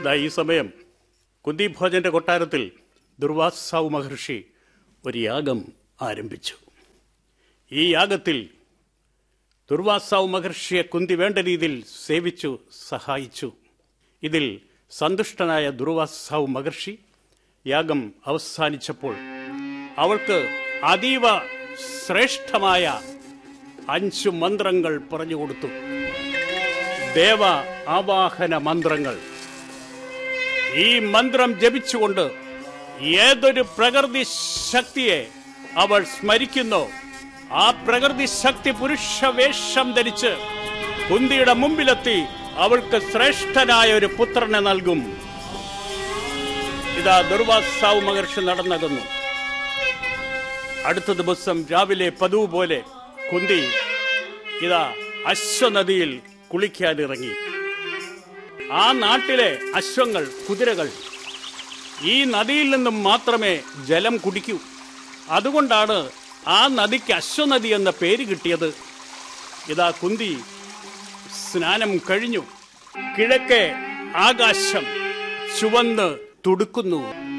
ദാ ഈ സമയം കുന്തിഭോജന്റെ കൊട്ടാരത്തിൽ ദുർവാസാവ് മഹർഷി ഒരു യാഗം ആരംഭിച്ചു ഈ യാഗത്തിൽ ദുർവാസാവ് മഹർഷിയെ കുന്തി വേണ്ട രീതിയിൽ സേവിച്ചു സഹായിച്ചു ഇതിൽ സന്തുഷ്ടനായ ദുർവാസാവ് മഹർഷി യാഗം അവസാനിച്ചപ്പോൾ അവൾക്ക് അതീവ ശ്രേഷ്ഠമായ അഞ്ചു മന്ത്രങ്ങൾ പറഞ്ഞു കൊടുത്തു ദേവ ആവാഹന മന്ത്രങ്ങൾ ഈ മന്ത്രം ജപിച്ചുകൊണ്ട് ഏതൊരു പ്രകൃതി ശക്തിയെ അവൾ സ്മരിക്കുന്നോ ആ പ്രകൃതി ശക്തി പുരുഷവേഷം ധരിച്ച് കുന്തിയുടെ മുമ്പിലെത്തി അവൾക്ക് ശ്രേഷ്ഠനായ ഒരു പുത്രനെ നൽകും ഇതാ ദുർവാസാവ് മഹർഷി നടന്നകുന്നു അടുത്ത ദിവസം രാവിലെ പതിവ് പോലെ കുന്തി ഇതാ അശ്വനദിയിൽ കുളിക്കാനിറങ്ങി ആ നാട്ടിലെ അശ്വങ്ങൾ കുതിരകൾ ഈ നദിയിൽ നിന്നും മാത്രമേ ജലം കുടിക്കൂ അതുകൊണ്ടാണ് ആ നദിക്ക് അശ്വനദി എന്ന പേര് കിട്ടിയത് ഇതാ കുന്തി സ്നാനം കഴിഞ്ഞു കിഴക്കെ ആകാശം ചുവന്ന് തുടുക്കുന്നു